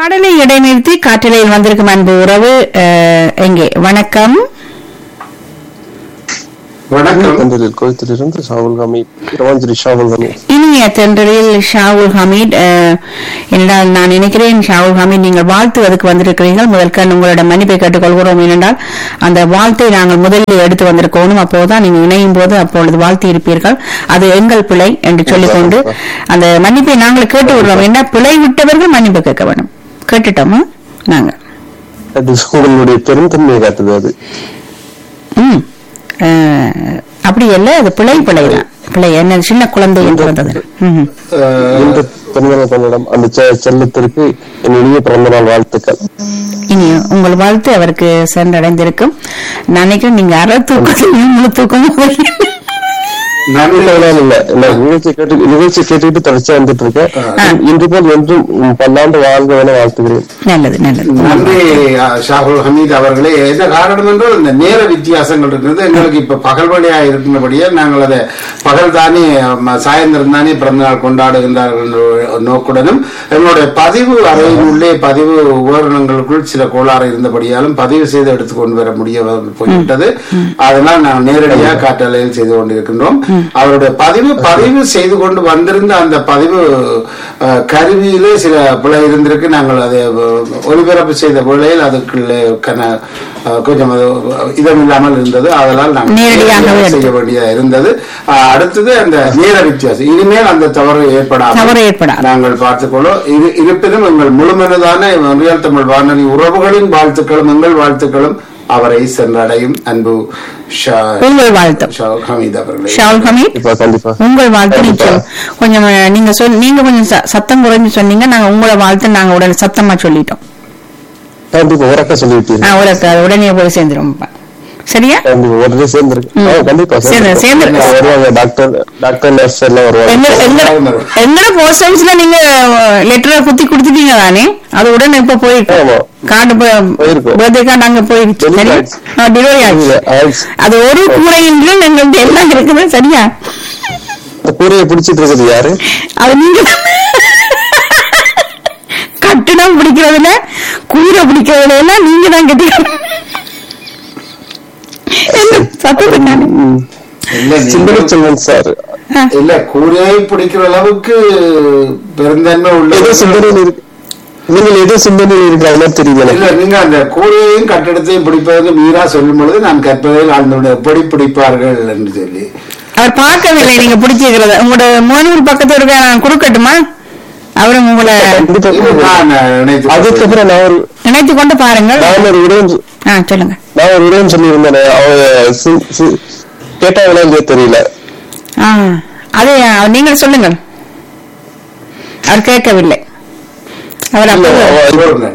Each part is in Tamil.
பாடலை இடைநிறுத்தி காற்றலையில் வந்திருக்கும் அன்பு உறவு அஹ், எங்கே வணக்கம் வணக்கம் தந்தரில் கோயத்திலிருந்து ஷாவுல் ஹமீத் ரவாஞ்சிரி ஷாவுல் ஹமீத் இனிய தென்றலில் ஷாவுல் ஹமீத் அஹ், என்றால் நான் நினைக்கிறேன் ஷாவுல் ஹமீத் நீங்கள் வாழ்த்துவதற்கு வந்திருக்கிறீர்கள் முதற்க உங்களிடம் மன்னிப்பை கேட்டுக்கொள்கிறோம் ஏனென்றால் அந்த வாழ்த்தை நாங்கள் முதலில் எடுத்து வந்திருக்கணும் அப்போதுதான் நீங்கள் இணையும் போது அப்பொழுது வாழ்த்தி இருப்பீர்கள் அது எங்கள் பிழை என்று சொல்லிக்கொண்டு அந்த மன்னிப்பை நாங்கள் கேட்டு விடுறோம் என்ன பிழை விட்டவர்கள் மன்னிப்பு கேட்க வேணும் கேட்டுட்டோமா நாங்க அது உங்களுடைய பெருந்தன்மையை காட்டுது அது ம் அஹ், அப்படி இல்ல அது பிழை பிழை தான் பிழை என்ன சின்ன குழந்தை என்று வந்தது ம் அஹ், இந்த பிறந்தநாள் கொண்டாடம் அந்த செ- செல்லத்திற்கு என் இனிய பிறந்தநாள் வாழ்த்துக்கள் இனி உங்கள் வாழ்த்து அவருக்கு சென்றடைந்திருக்கும் நான் நினைக்கிறேன் நீங்க அரை தூக்கத்தையும் முழு தூக்கமும் வருகிறீர்கள். நன்றி இல்ல, இல்ல, இல்ல. நான் நிகழ்ச்சி கேட்டு நிகழ்ச்சி கேட்டுக்கிட்டு தொடர்ச்சியா வந்துட்டு இருக்கேன் இன்று போல் என்றும் உம் பல்லாண்டு வாழ்க என வாழ்த்துகிறேன் நல்லது நல்லது நன்றி அஹ், ஷாகுல் ஹமீத் அவர்களே என்ன காரணம் என்றால் இந்த நேர வித்தியாசங்கள் இருக்கிறது எங்களுக்கு இப்ப பகல் வழியா இருக்கின்றபடியே நாங்கள் அதை பகல் தானே ம, சாயந்தரம் தானே பிறந்தநாள் கொண்டாடுகின்றார்கள் என்ற ஒரு நோக்குடனும் எங்களுடைய பதிவு அறையின் உள்ளே பதிவு உபகரணங்களுக்குள் சில கோளாறு இருந்தபடியாலும் பதிவு செய்து எடுத்துக் கொண்டு வர முடிய போய்விட்டது அதனால் நாங்கள் நேரடியாக காற்றலையில் செய்து கொண்டிருக்கின்றோம் அவருடைய பதிவு பதிவு செய்து கொண்டு வந்திருந்த அந்த பதிவு அஹ், கருவியிலே சில பிழை இருந்திருக்கு நாங்கள் அதை அஹ், ஒலிபரப்பு செய்த வேளையில் அதுக்குள்ளே கன அஹ், கொஞ்சம் அது இதம் இல்லாமல் இருந்தது அதனால் நாங்கள் நேரடியாகவே நேரடியாக எடுத்து- செய்ய வேண்டியதா இருந்தது அஹ், அடுத்தது அந்த நேர வித்தியாசம் இனிமேல் அந்த தவறு ஏற்படாமல் தவறு ஏற்படாது. நாங்கள் பார்த்துக்கொள்ளும் இரு இருப்பினும் எங்கள் முழுமனதான ரியல் தமிழ் வானொலி உறவுகளின் வாழ்த்துக்களும் எங்கள் வாழ்த்துக்களும் அவரை சென்றடையும் அன்பு ஷா- உங்கள் வாழ்த்து ஷா ஹமீத் அவர்களே ஷாவுல் ஹமீத் கண்டிப்பா கண்டிப்பா உங்கள் வாழ்த்து நிச்சயம் கொஞ்சம் அஹ், நீங்க சொல் நீங்க கொஞ்சம் ச- சத்தம் குறைஞ்சு சொன்னீங்க நாங்க உங்களோட வாழ்த்து நாங்க உடனே சத்தமா சொல்லிட்டோம் கண்டிப்பா உறக்க சொல்லிவிட்டீங்க ஆ, உடனே உடனே போய் சேர்ந்துரும் சரியா கண்டிப்பா உடனே சேர்ந்துருக்கு ம். ஆ, கண்டிப்பா சேர்ந்து- சேர்ந்து- வருவாங்க டாக்டர் டாக்டர் நர்ஸ் எல்லாம் வருவாங்க எங்க எங்க எங்கட போஸ்ட் ஆபீஸ்ல நீங்க லெட்டரை குத்தி கொடுத்துட்டீங்க தானே அது உடனே இப்ப போயிருக்கு ஆமா. கார்டு போயிருக்கு. பர்த்டே கார்டு அங்க போயிடுச்சு Delivery சரியா ஆயிடுச்சு. டெலிவரி ஆச்சு இல்ல, ஆயிடுச்சு. அது ஒரு கூடையின் கீழ் எங்கள்ட்ட எல்லாம் இருக்குது சரியா இந்த கூரையை பிடிச்சிட்டு இருக்குது யாரு அது நீங்க கட்டிடம் பிடிக்கிறதுல கூரை பிடிக்கிறதுல எல்லாம் நீங்க தான் கட்டிக்கணும் என்ன சத்தத்தை காணோம். இல்ல சிந்தனை நீங்கள் செல்வன் சார் ஆ. இல்ல கூரையை பிடிக்கிற அளவுக்கு பெருந்தன்மை ஏதோ உள்ள சிந்தனையில் இருக்கு நீங்கள் ஏதோ சிந்தனையில் இருக்கிற மாதிரி தெரியுது எனக்கு இல்ல நீங்க அந்த கூரையையும் கட்டிடத்தையும் பிடிப்பதற்கு மீறா சொல்லும் பொழுது நான் கற்பதில் ஆழ்ந்தோட எப்படி பிடிப்பார்கள் என்று சொல்லி அவர் பார்க்கவில்லை நீங்க பிடிச்சிருக்கிறத உங்களோட மோனூர் பக்கத்துல இருக்க நான் குறுக்கட்டுமா அவரும் உங்களை கண்டிப்பா இது நான் நினைத்து அதுக்கப்புறம் நான் ஒரு நினைத்து கொண்டு பாருங்கள் நான் ஒரு விடயம் சொ- ஆ சொல்லுங்க நான் ஒரு விடயம் சொல்லியிருந்தேன் அவங்க சி- சி- கேட்டாங்களா இல்லையா தெரியல ஆ அது நீங்கள் சொல்லுங்கள் அவர் கேட்கவில்லை அவர் இல்ல, அப்போ அவ- சொல்லுங்க.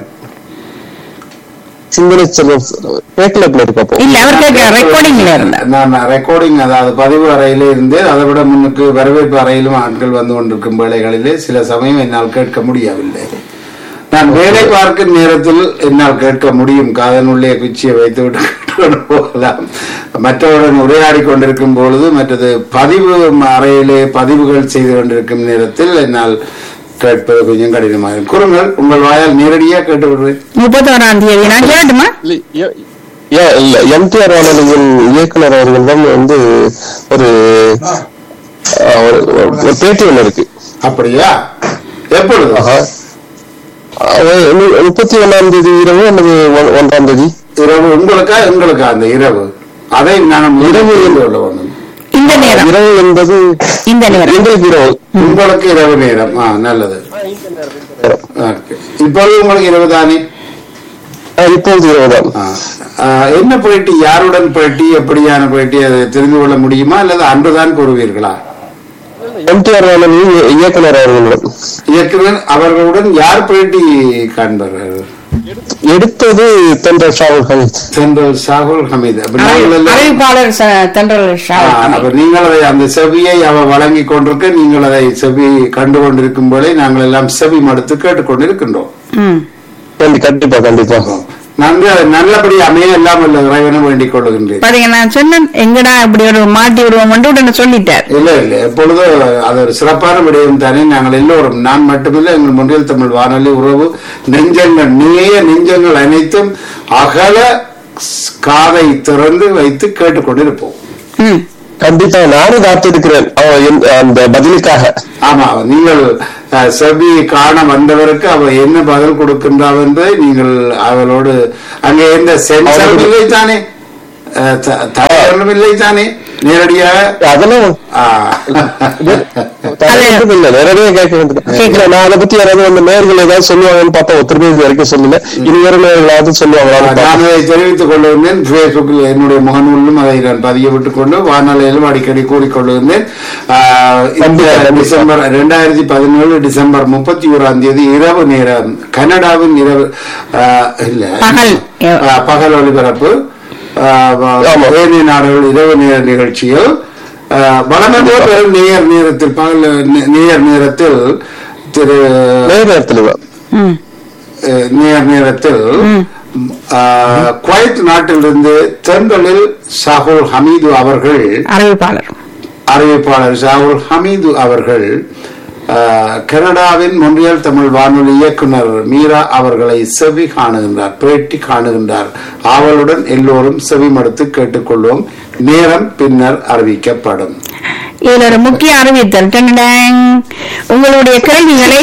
சிந்தனை செல்வன் சார் கேட்கல இப்ப இருக்கு அப்போ இல்ல அவர் கேட்க ரெக்கார்டிங்ல இருந்தார் நான் ரெக்கார்டிங் அதாவது பதிவு அறையிலே இருந்து அதை விட முன்னுக்கு வரவேற்பு அறையிலும் ஆட்கள் வந்து கொண்டிருக்கும் வேளைகளிலே சில சமயம் என்னால் கேட்க முடியவில்லை நான் வேலை பார்க்கும் நேரத்தில் என்னால் கேட்க முடியும் காதனுள்ளே குச்சியை வைத்து விட்டு கேட்டுக்கொண்டு போகலாம் மற்றவருடன் உரையாடி கொண்டிருக்கும் பொழுது மற்றது பதிவு அறையிலே பதிவுகள் செய்து கொண்டிருக்கும் நேரத்தில் என்னால் கேட்பது கொஞ்சம் கடினமாக இருக்கும். கூறுங்கள் உங்கள் வாயால் நேரடியாக கேட்டு விடுவேன் முப்பத்தோராம் தேதி நான் கேட்டுமா இல்ல, ஏ- ஏன் இல்ல எம்டிஆர் வானொலியின் இயக்குனர் அவர்கள் தான் வந்து ஒரு ஆ, ஒரு ஒரு பேட்டி ஒண்ணு இருக்கு அப்படியா எப்பொழுது ஆஹா. அவ- மு- முப்பத்தி ஒண்ணாம் தேதி இரவு அல்லது ஒன்- ஒன்றாம் தேதி இரவு உங்களுக்கா எங்களுக்கா அந்த இரவு அதை நான் இரவு என்று சொல்ல வேண்டும் இந்த நேரம் இரவு என்பது இந்த நேரம் எங்களுக்கு இரவு உங்களுக்கு இரவு நேரம் ஆ நல்லது நேரம். Okay. இப்பொழுது உங்களுக்கு இரவு தானே ஆ, இப்பொழுது இரவுதான் ஆ. ஆ, என்ன பேட்டி யாருடன் பேட்டி எப்படியான பேட்டி அதை தெரிந்து கொள்ள முடியுமா அல்லது அன்றுதான் கூறுவீர்களா எம்டிஆர் வானொலியின் இய- இயக்குனர் அவர்களுடன் இயக்குனர் அவர்களுடன் யார் பேட்டி காண்பார்கள் எடுத்தது தென்றல் ஷாவுல் ஹமீத் சென்ட்ரல் ஷாகுல் ஹமீத் அப்ப நாங்கள் எல்லாம் அறிவிப்பாளர் ச- தென்றல் ஷா ஆ, அப்ப நீங்கள் அதை அந்த செவியை அவ வழங்கி கொண்டிருக்க நீங்கள் அதை செவி கண்டு கொண்டிருக்கும் போதே நாங்கள் எல்லாம் செவி மடுத்து கேட்டுக்கொண்டிருக்கின்றோம் ம் கண்டி- கண்டிப்பா கண்டிப்பா நன்கு நல்லபடி அமைய எல்லாம் உள்ள இறைவனை வேண்டிக் கொள்ளுகின்றேன் பாருங்க நான் சொன்னேன் எங்கடா இப்படி ஒரு மாட்டி விடுவோம் உடனே சொல்லிட்டார் இல்ல இல்ல எப்பொழுதும் அது ஒரு சிறப்பான விடயம் தானே நாங்கள் எல்லோரும் நான் மட்டுமில்லை எங்கள் முன்னில் தமிழ் வானொலி உறவு நெஞ்சங்கள் நீய நெஞ்சங்கள் அனைத்தும் அகல ஸ்- காதை திறந்து வைத்து கேட்டுக்கொண்டிருப்போம் ம் கண்டிப்பா நானும் காத்திருக்கிறேன் அவன் என்- அந்த பதிலுக்காக ஆமா நீங்கள் அஹ், செவி காண வந்தவருக்கு அவ என்ன பதில் கொடுக்கின்றாள் என்பதை நீங்கள் அவளோடு அங்கே எந்த சென்சாரும் அவளுக்கு- இல்லை தானே அஹ், த- தகவலும் இல்லை தானே நேரடியாக அதெல்லாம் ஆ. தவறும் இல்ல நிறைய கேட்க வேண்டியது இல்ல, நான் அதை பத்தி யாராவது அந்த நேர்கள் ஏதாவது சொல்லுவாங்கன்னு பார்த்தா ஒருத்தர் பேர் இது வரைக்கும் சொல்லல இனி வேற நேர்களாவது சொல்லுவாங்களான்னு நான் பார்த்தேன். அதை தெரிவித்துக் கொள்ளுகின்றேன் பேஸ்புக்கில் என்னுடைய முகநூலிலும் அதை நான் பதிய விட்டுக் கொண்டு வானொலியிலும் அடிக்கடி கூறிக்கொள்ளுகின்றேன் ஆஹ் இந்த கண்டிப்பா, கண்டிப்பா. டிசம்பர் இரண்டாயிரத்தி பதினேழு டிசம்பர் முப்பத்தி ஓராம் தேதி இரவு நேரம் கனடாவின் இரவு ஆஹ் இல்ல பகல். ஆஹ் பகல் ஒளிபரப்பு ஆஹ் வ- ஆமா. ஏனைய நாடுகள் இரவு நேர நிகழ்ச்சியில் ஆஹ் வளமை போல் நேர் நேரத்தில் பகல் நே- நேர் நேரத்தில் திரு நேர நேரத்துல தான். ம் அஹ் நேர் நேரத்தில் அஹ், குவைத் நாட்டிலிருந்து தென்றலில் ஷாகுல் ஹமீது அவர்கள் அறிவிப்பாளர் அறிவிப்பாளர் ஷாகுல் ஹமீது அவர்கள் அஹ், கனடாவின் மொன்றியல் தமிழ் வானொலி இயக்குனர் மீரா அவர்களை செவி காணுகின்றார் பேட்டி காணுகின்றார் ஆவலுடன் எல்லோரும் செவி மடுத்து கேட்டுக்கொள்வோம் நேரம் பின்னர் அறிவிக்கப்படும் இதுல ஒரு முக்கிய அறிவித்தல் டண்டடங். உங்களுடைய கேள்விகளை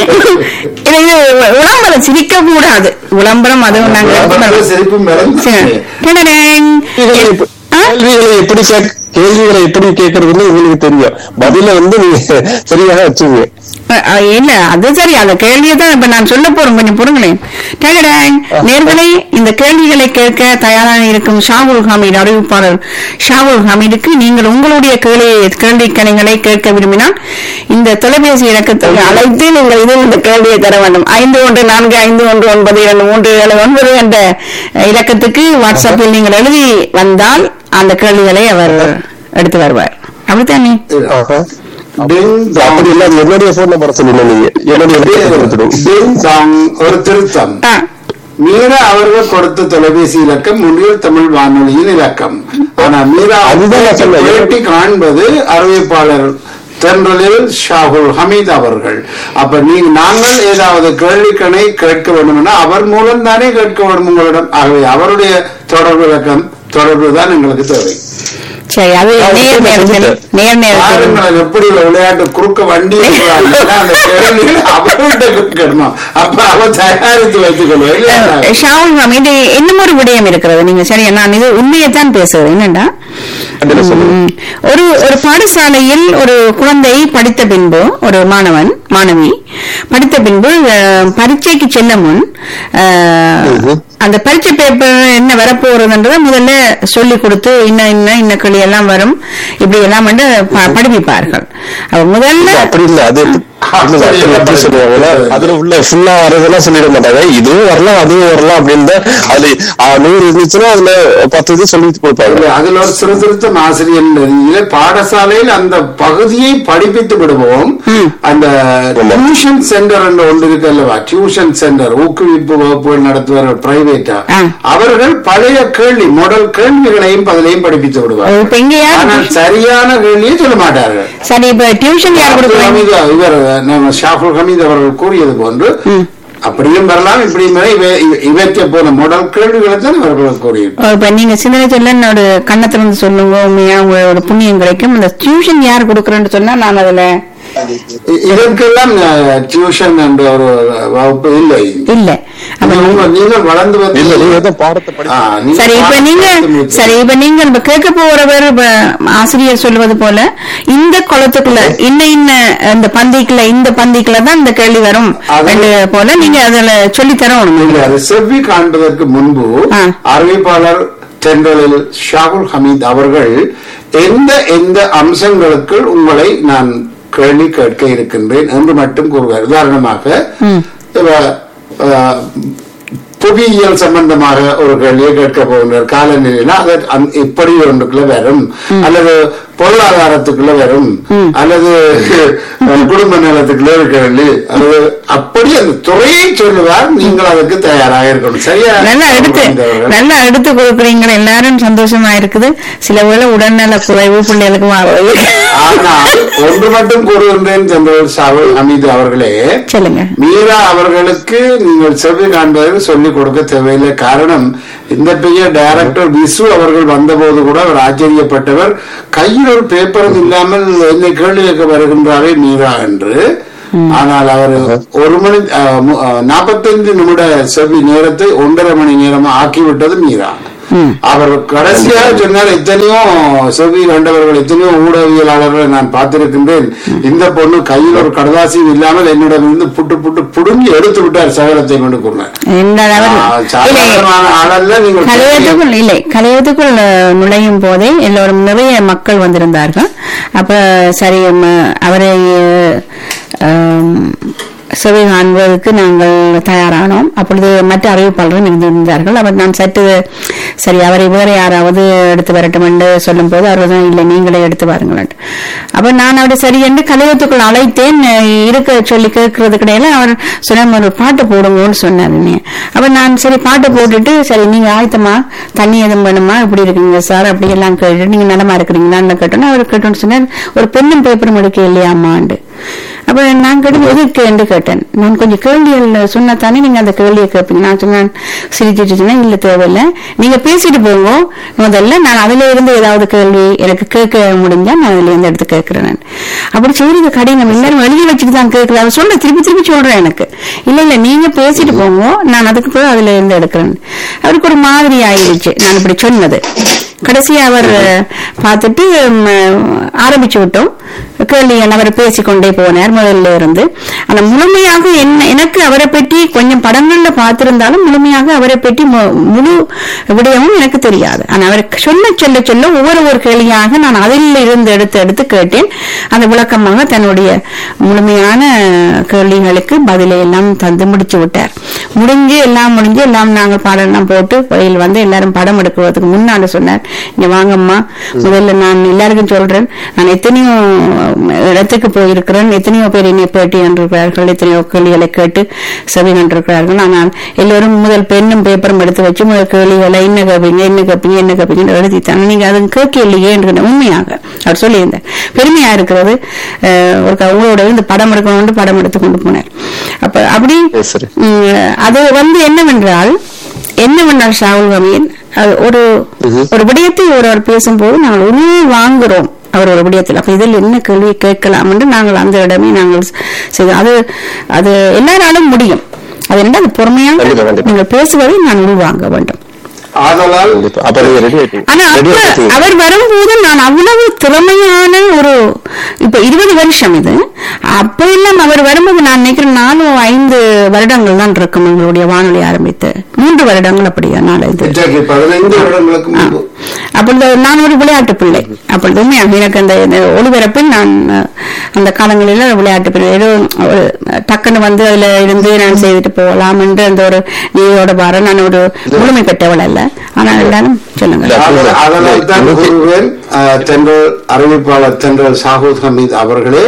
இது விளம்பரம் சிரிக்க கூடாது விளம்பரம் அதுவும் நாங்க விளம்பரத்தில் சிரிப்பும் வரும். சரி. டண்டடங். கேள்விகளை எப்படி- ஆ? கேள்விகளை எப்படி கேக்- கேள்விகளை எப்படி கேட்கறதுன்னு உங்களுக்கு தெரியும் பதில வந்து நீங்க சரியாக வச்சுங்க அஹ் அஹ் இல்ல அது சரி அந்த கேள்வியை தான் இப்ப நான் சொல்ல போறேன் கொஞ்சம் பொறுங்களேன் டண்டடங். நேர்களை இந்த கேள்விகளை கேட்க தயாராக இருக்கும் ஷாகுல் ஹமீத் அறிவிப்பாளர் ஷாகுல் ஹமீதுக்கு நீங்கள் உங்களுடைய கேள்வி கேள்வி கணைகளை கேட்க விரும்பினால் இந்த தொலைபேசி இலக்கத்தை அழைத்து நீங்கள் இதில் இந்த கேள்வியை தர வேண்டும் ஐந்து ஒன்று நான்கு ஐந்து ஒன்று ஒன்பது இரண்டு மூன்று ஏழு ஒன்பது என்ற அஹ், இலக்கத்துக்கு வாட்ஸ்அப்பில் நீங்கள் எழுதி வந்தால் அந்த கேள்விகளை அவர் எடுத்து வருவார் அப்படித்தானே ஆஹா. டிங் டாங். அப்படி இல்ல அது என்னுடைய போன் நம்பர் சொல்லுங்க நீங்க என்னுடைய நம்பர் கொடுத்துடும் டிங் டாங். ஒரு திருத்தம் ஆ மீரா அவர்கள் கொடுத்த தொலைபேசி இலக்கம் முன்னில் தமிழ் வானொலியின் இலக்கம் ஆனா மீரா அதுதான் நான் சொன்னேன். பேட்டி காண்பது அறிவிப்பாளர் தென்றலில் ஷாகுல் ஹமீத் அவர்கள் அப்ப நீங்க நாங்கள் ஏதாவது கேள்விக்கணை கேட்க வேண்டும்னா அவர் மூலம் தானே கேட்க வேண்டும் உங்களிடம் ஆகவே அவருடைய தொடர்பு இலக்கம் தொடர்பு தான் எங்களுக்கு தேவை சரி அது நான் நேர் உடனே நேரத்தில் சொல்லிட்டேன். நேர் நேரத்தில் பாருங்கள் எப்படி உள்ள விளையாட்டு குறுக்க வண்டி இருக்கிறாங்க. அந்த கேள்விகள் அவர்கிட்ட கேட்கணுமா அப்ப அவர் தயாரித்து வைத்துக் கொள்வார் இல்லையா ஷாவுல் மேம் இது இன்னும் ஒரு விடயம் இருக்கிறது நீங்க சரியா நான் இது உண்மையைத்தான் பேசுகிறேன் என்னண்டா அதுல சொல்லுங்க ம், ஒரு ஒரு பாடசாலையில் ஒரு குழந்தை படித்த பின்பு ஒரு மாணவன் மாணவி படித்த பின்பு அஹ், பரீட்சைக்கு செல்ல முன் அஹ், ம்ஹும். அந்த பரீட்சை பேப்பர் என்ன வரப்போறதுன்றத முதல்ல சொல்லி கொடுத்து இன்ன இன்ன இன்ன கிளி எல்லாம் வரும் இப்படி எல்லாம் வந்து ப- படிப்பிப்பார்கள் அப்ப முதல்ல அப்படி இல்ல அது இல்ல, இல்ல, அப்படி எப்படி சொல்லுவாங்கன்னா அதுல உள்ள ஃபுல்லா வரதெல்லாம் சொல்லிட மாட்டாங்க இதுவும் வரலாம் அதுவும் வரலாம் அப்படின்னு தான் அதுல ஆ, நூறு இருந்துச்சுன்னா அதுல பத்து இது சொல்லி கொடுப்பாங்க இல்ல, அதுல ஒரு சிறு திருத்தம் ஆசிரியர் ரீதியில பாடசாலையில் அந்த பகுதியை படிப்பித்து விடுவோம் அந்த டியூஷன் சென்டர் என்று ஒன்று இருக்கு அல்லவா டியூஷன் சென்டர் ஊக்குவிப்பு வகுப்புகள் நடத்துவார்கள் பிரைவேட்டா ஆ. அவர்கள் பழைய கேள்வி மாடல் கேள்விகளையும் பதிலையும் படிப்பித்து விடுவார்கள் இப்ப இங்க யார் ஆனால் சரியான கேள்வியை சொல்ல மாட்டார்கள் சரி இப்ப டியூஷன் யார் அப்துல் கொடுக்குறாங்க ஹமீது இவர் நம்ம ஷாஃபுல் ஹமீத் அவர்கள் கூறியது போன்று அப்படியும் வரலாம் இப்படியும் வர இவ- இவ- இவற்றை போன முதல் கேள்விகளை தான் அவர்கள் கூறியிருப்பார் ஓ, இப்ப நீங்க சிந்தனை சொல்ல என்னோட கண்ணத்துல இருந்து சொல்லுங்க உண்மையா உங்களோட புண்ணியம் கிடைக்கும் இந்த டியூஷன் யார் கொடுக்குறேன்னு சொன்னா நான் அதுல இ- இதற்கெல்லாம் டியூஷன் என்ற ஒரு வகுப்பு இல்லை இல்ல அப்ப நீங்க- உங்க- நீங்கள் வளர்ந்து வந்து இல்ல நீங்க தான் பாடத்தை படி ஆ, நீங்க சரி இப்ப பாடத்தை நீங்க படித்து முடித்து- சரி இப்ப நீங்க இப்ப கேட்க போறவர் இப்ப ஆசிரியர் சொல்வது போல இந்த குளத்துக்குள்ள இன்ன இன்ன இந்த பந்திக்குள்ள இந்த பந்திக்குள்ள தான் இந்த கேள்வி வரும் அது- என்று போல நீங்க அதுல சொல்லி தரணும் இல்லை, அது செவ்வி காண்பதற்கு முன்பு ஆ. அறிவிப்பாளர் தென்றலில் ஷாகுல் ஹமீத் அவர்கள் எந்த எந்த அம்சங்களுக்கு உங்களை நான் கேள்வி கேட்க இருக்கின்றேன் என்று மட்டும் கூறுவார் உதாரணமாக இப்ப, ஆ, புவியியல் சம்பந்தமாக ஒரு கேள்வியை கேட்க போகின்றார் காலநிலைனா அது அந்த- இப்படி ஒன்றுக்குள்ள வரும் அல்லது பொருளாதாரத்துக்குள்ள வரும் அல்லது அஹ், குடும்ப நலத்துக்குள்ள இருக்கிறது அல்லது அப்படி அந்த துறையை சொல்லுவார் நீங்கள் அதுக்கு தயாராக இருக்கணும் சரியா நல்லா எடுத்து அவர்கள்? நல்லா எடுத்து கொடுக்குறீங்க எல்லாரும் சந்தோஷமா இருக்குது சில வேளை உடல்நல குறைவு பிள்ளைகளுக்கு மாறுவது ஆனால் ஒன்று மட்டும் கூறுகின்றேன் சென்றவர் சாவல் ஹமீது அவர்களே சொல்லுங்க மீரா அவர்களுக்கு நீங்கள் செவி காண்பதற்கு சொல்லிக் கொடுக்க தேவையில்லை காரணம் இந்த பெரிய டைரக்டர் விசு அவர்கள் வந்தபோது கூட அவர் ஆச்சரியப்பட்டவர் கையில் ஒரு பேப்பரும் இல்லாமல் என்னை கேள்வி கேட்க வருகின்றாரே மீரா என்று ஆனால் அவர் ஒரு மணி அஹ், மு- அஹ், நாற்பத்தைந்து நிமிட செவி நேரத்தை ஒன்றரை மணி நேரமா ஆக்கிவிட்டது மீரா அவர் கடைசியாக சொன்னார் எத்தனையோ செவி கண்டவர்கள் எத்தனையோ ஊடகவியலாளர்களை நான் பார்த்திருக்கின்றேன் இந்த பொண்ணு கையில் ஒரு கடதாசியும் இல்லாமல் என்னிடமிருந்து புட்டு புட்டு புடுங்கி எடுத்து விட்டார் சகலத்தை கொண்டு கூறினார் என்றால் அவர் இல்லை, சாதாரணமான ஆளல்ல நீங்கள் கலையத்துக்குள் இல்லை கலையத்துக்குள் அஹ், நுழையும் போதே எல்லோரும் நிறைய மக்கள் வந்திருந்தார்கள் அப்ப சரி ம, அவரை அஹ், செவி காண்பதற்கு நாங்கள் தயாரானோம் அப்பொழுது மற்ற அறிவிப்பாளரும் இருந்திருந்தார்கள் அவர் நான் சற்று சரி அவரை வேற யாராவது எடுத்து வரட்டும் என்று சொல்லும் போது அவர் தான் இல்லை நீங்களே எடுத்து வாருங்கள் அப்ப நான் அவரை சரி என்று கலையத்துக்குள் அழைத்தேன் அஹ், இருக்க சொல்லி கேட்கறது கிடையாது அவர் சொன்ன ஒரு பாட்டு போடுங்கன்னு சொன்னார் என்னைய. அப்ப நான் சரி பாட்டு போட்டுட்டு சரி நீங்க ஆயத்தமா தண்ணி எதுவும் வேணுமா இப்படி இருக்கீங்க சார் அப்படி எல்லாம் கேட்டு நீங்க நலமா இருக்கிறீங்களான்னு கேட்டோன்னா அவர் கேட்டோன்னு சொன்னார் ஒரு பெண்ணும் பேப்பரும் எடுக்க இல்லையாமாண்டு அப்ப நான் கேட்டு எதுக்கு என்று கேட்டேன் நான் கொஞ்சம் கேள்விகள் சொன்னா தானே நீங்க அந்த கேள்வியை கேட்பீங்க நான் சொன்னேன் சிரிச்சிட்டு சொன்னேன் இல்ல தேவையில்லை நீங்க பேசிட்டு போங்க முதல்ல நான் அதுல இருந்து ஏதாவது கேள்வி எனக்கு கேட்க முடிஞ்சா நான் அதுல இருந்து எடுத்து கேட்கிறேன் நான். அப்படி செய்யறது கடினம் எல்லாரும் எழுதி வச்சுட்டு தான் கேட்குறது அவர் சொல்ற திருப்பி திருப்பி சொல்றேன் எனக்கு இல்ல இல்ல நீங்க பேசிட்டு போங்க நான் அதுக்கு பிறகு அதுல இருந்து எடுக்கிறேன் அவருக்கு ஒரு மாதிரி ஆயிடுச்சு நான் இப்படி சொன்னது கடைசியா அவர் பார்த்துட்டு ம், ஆரம்பிச்சு விட்டோம் கேள்வி அவர் பேசிக்கொண்டே போனார் முதல்ல இருந்து ஆனா முழுமையாக என்ன எனக்கு அவரை பற்றி கொஞ்சம் படங்கள்ல பார்த்திருந்தாலும் முழுமையாக அவரை பற்றி மு- முழு விடயமும் எனக்கு தெரியாது ஆனா அவர் சொல்ல சொல்ல சொல்ல ஒவ்வொரு ஒரு கேள்வியாக நான் அதில் இருந்து எடுத்து எடுத்து கேட்டேன் அந்த விளக்கமாக தன்னுடைய முழுமையான கேள்விகளுக்கு பதிலை எல்லாம் தந்து முடிச்சு விட்டார் முடிஞ்சு எல்லாம் முடிஞ்சு எல்லாம் நாங்கள் பாடலாம் போட்டு வெளியில் வந்து எல்லாரும் படம் எடுக்கிறதுக்கு முன்னாடி சொன்னார் இங்க வாங்கம்மா முதல்ல நான் எல்லாருக்கும் சொல்றேன் நான் எத்தனையோ இடத்துக்கு போயிருக்கிறேன் எத்தனையோ பேர் என்னை பேட்டி கண்டிருக்கிறார்கள் எத்தனையோ கேள்விகளை கேட்டு செவி கண்டிருக்கிறார்கள் ஆனால் எல்லோரும் முதல் பெண்ணும் பேப்பரும் எடுத்து வச்சு முதல் கேள்விகளை என்ன கேட்பீங்க என்ன கேட்பீங்க என்ன கேட்பீங்கன்னு எழுதித்தாங்க நீங்க அது கேட்க இல்லையே என்று உண்மையாக அவர் சொல்லியிருந்தார் பெருமையா இருக்கிறது அஹ், ஒரு க- உங்களோட இந்த படம் எடுக்கணும்னு படம் எடுத்து கொண்டு போனார் அப்ப அப்படி Yes, sir. உம், அது வந்து என்னவென்றால் என்னவென்றால் ஷாவுல் அமீன் அது ஒரு ஒரு விடயத்தை ஒருவர் பேசும்போது நாங்கள் உண்மையை வாங்குறோம் அவர் ஒரு விடயத்தில் அப்ப இதில் என்ன கேள்வி கேட்கலாம் என்று நாங்கள் அந்த இடமே நாங்கள் செய்தோம் அது அது எல்லாராலும் முடியும் அது என்ன அது பொறுமையாக கண்டிப்பா, கண்டிப்பா. நீங்கள் பேசுவதை நான் உள்வாங்க வேண்டும் ஆதலால் கண்டிப்பா. அப்ப நீங்க ரெடி ஆயிட்டீங்க ஆனா ரெடி அப்ப ஆயிட்டீங்க அவர் வரும்போது நான் அவ்வளவு திறமையான ஒரு இப்ப இருபது வருஷம் இது அப்ப எல்லாம் அவர் வரும்போது நான் நினைக்கிறேன் நாலு ஐந்து வருடங்கள் தான் இருக்கும் எங்களுடைய வானொலி ஆரம்பித்து மூன்று வருடங்கள் அப்படியா நாலு இது இன்றைக்கு பதினைந்து வருடங்களுக்கு முன்பு அப்பொழுது நான் ஒரு விளையாட்டு பிள்ளை அப்பொழுது உண்மையாக எனக்கு அந்த இந்த ஒளிபரப்பில் நான் அஹ், அந்த காலங்களில் விளையாட்டு பிள்ளை ஏதோ ஒரு டக்குன்னு வந்து அதுல இருந்து நான் செய்துட்டு போகலாம் என்று அந்த ஒரு நீயோட பார நான் ஒரு முழுமை பெற்றவள் அல்ல ஆனால் எல்லாரும் சொல்லுங்க ஆதலால் அதனால் தான் கூறுவேன் அஹ், தென்றல் அறிவிப்பாளர் தென்றல் சாஹூத் ஹமீத் அவர்களே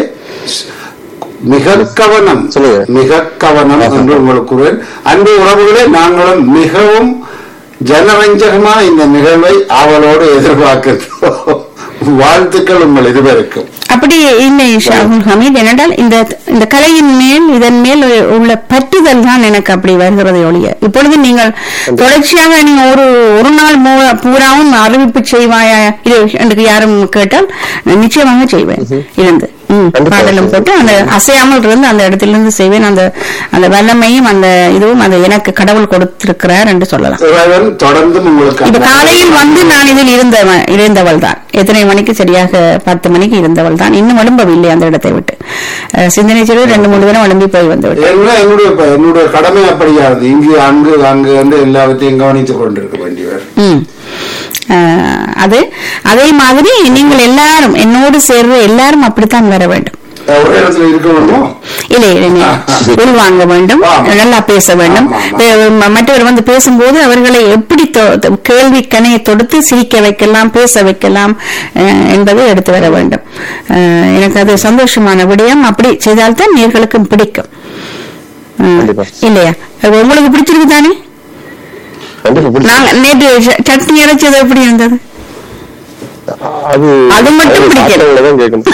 மிக கவனம் சொல்லுங்க. மிக கவனம் என்று உங்களுக்கு கூறுவேன் அன்பு உறவுகளே நாங்களும் மிகவும் ஜனரஞ்சகமா இந்த நிகழ்வை ஆவலோடு எதிர்பார்க்கின்றோம் வாழ்த்துக்கள் உங்கள் இருவருக்கும் அப்படி இல்லை ஷாகுல் ஹமீத் என்னென்றால் இந்த இந்த கலையின் மேல் இதன் மேல் உள்ள பற்றுதல் தான் எனக்கு அப்படி வருகிறது ஒழிய இப்பொழுது நீங்கள் தொடர்ச்சியாக நீங்க ஒரு ஒரு நாள் மூ- பூராவும் அறிவிப்பு செய்வாயா இது எனக்கு யாரும் கேட்டால் நான் நிச்சயமாக செய்வேன் இருந்து ம், கண்டிப்பா. பாடலும் போட்டு அந்த அசையாமல் இருந்து அந்த இடத்திலிருந்து செய்வேன் அந்த அந்த வல்லமையும் அந்த இதுவும் அந்த எனக்கு கடவுள் கொடுத்திருக்கிறார் என்று சொல்லலாம் இறைவன் தொடர்ந்தும் உங்களுக்கு இப்ப அந்த- காலையில் வந்து நான் இதில் இருந்தவன் இருந்தவள் தான் எத்தனை மணிக்கு சரியாக பத்து மணிக்கு இருந்தவள் தான் இன்னும் எழும்பவில்லை அந்த இடத்தை விட்டு அஹ், சிந்தனை செல்வி ரெண்டு மூணு பேரும் எழும்பி போய் வந்து விட்டேன் என்ன என்னுடைய ப- என்னுடைய கடமை அப்படியானது இங்கு அங்கு அங்கு என்று எல்லாவற்றையும் கவனித்துக் கொண்டிருக்க வேண்டியவர் ம். அஹ், அது அதே மாதிரி நீங்கள் எல்லாரும் என்னோடு சேர்ற எல்லாரும் அப்படித்தான் வர வேண்டும் ஒரே இடத்துல இருக்க வேண்டுமோ இல்லை இல்லை உள்வாங்க வேண்டும் ஆமா. நல்லா பேச வேண்டும் ஆமா, ஆமா. அஹ் ம- மற்றவர் வந்து பேசும்போது அவர்களை எப்படி தொ- தொ- கேள்வி கணையை தொடுத்து சிரிக்க வைக்கலாம் பேச வைக்கலாம் அஹ், என்பதை எடுத்து வர வேண்டும் அஹ், எனக்கு அது சந்தோஷமான விடயம் அப்படி செய்தால்தான் நேர்களுக்கும் பிடிக்கும் அஹ், கண்டிப்பா. இல்லையா அது உங்களுக்கு பிடிச்சிருக்கு தானே கண்டிப்பா பிடிக்கும். நாங்க நேற்று ச- சட்னி அரைச்சது எப்படி இருந்தது அது அது மட்டும் பிடிக்கல. தான் கேட்கணும்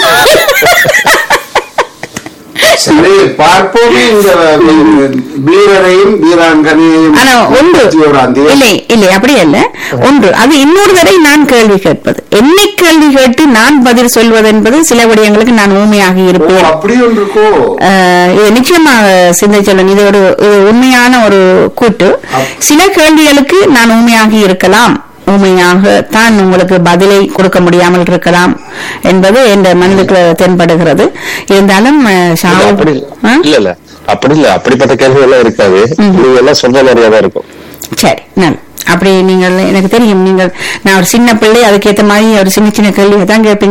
சரி பார்ப்போமே இந்த வீரரையும் வீராங்கனையையும் ஆனா ஒன்று முப்பத்தி ஓராம் தேதி இல்லை இல்லை அப்படி அல்ல ஒன்று அது இன்னொரு தடவை நான் கேள்வி கேட்பது என்னை கேள்வி கேட்டு நான் பதில் சொல்வது என்பது சில விடயங்களுக்கு நான் ஊமையாக ஓ இருப்பேன் அப்படி ஒன்று இருக்கோ ஆஹ் இது நிச்சயமாக சிந்திச்சலன் இது ஒரு இது உண்மையான ஒரு கூட்டு சில கேள்விகளுக்கு நான் உண்மையாக இருக்கலாம் உண்மையாக தான் உங்களுக்கு பதிலை கொடுக்க முடியாமல் இருக்கலாம் என்பது என் மனதுக்கு தென்படுகிறது இருந்தாலும் ஆஹ், இல்ல, ஷாவு- அப்படி இல்ல. ஆ? இல்ல இல்ல அப்படி இல்ல அப்படிப்பட்ட கேள்வி எல்லாம் இருக்காது நீங்க எல்லாம் சொல்ற மாதிரியா தான் இருக்கும் சரி நான் அப்படி நீங்கள் எனக்கு தெரியும் நீங்கள் நான் ஒரு சின்ன பிள்ளை அதுக்கேற்ற மாதிரி ஒரு சின்ன சின்ன கேள்வியை தான் கேட்பீங்க